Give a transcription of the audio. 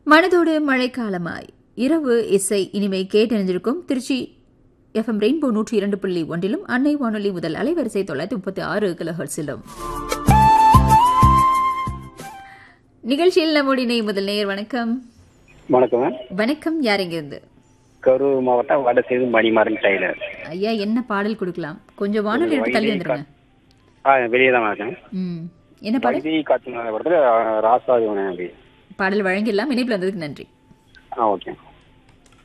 மனதோடு மழைக்காலமாய் இரவு இசை இனிமை கேட்டறிஞ்சிருக்கும் திருச்சி எஃப்எம் ரெயின்போ நூற்றி இரண்டு புள்ளி ஒன்றிலும் அன்னை வானொலி முதல் அலைவரிசை தொள்ளாயிரத்தி முப்பத்தி ஆறு கிலோஹர்ஸிலும் நிகழ்ச்சியில் நம்முடைய முதல் நேயர் வணக்கம் வணக்கம் வணக்கம் யார் இருந்து கரூர் மாவட்டம் வடசேது மணிமாறன் டெய்லர் ஐயா என்ன பாடல் கொடுக்கலாம் கொஞ்சம் வானொலி எடுத்து தள்ளி வந்துருங்க ஆ வெளியே தான் இருக்கேன் ம் என்ன பாடல் வைத்தி காத்து படத்தில் ராசாதி அப்படி பாடல் வழங்கிடலாம் இணைப்பில் வந்ததுக்கு நன்றி ஆ ஓகே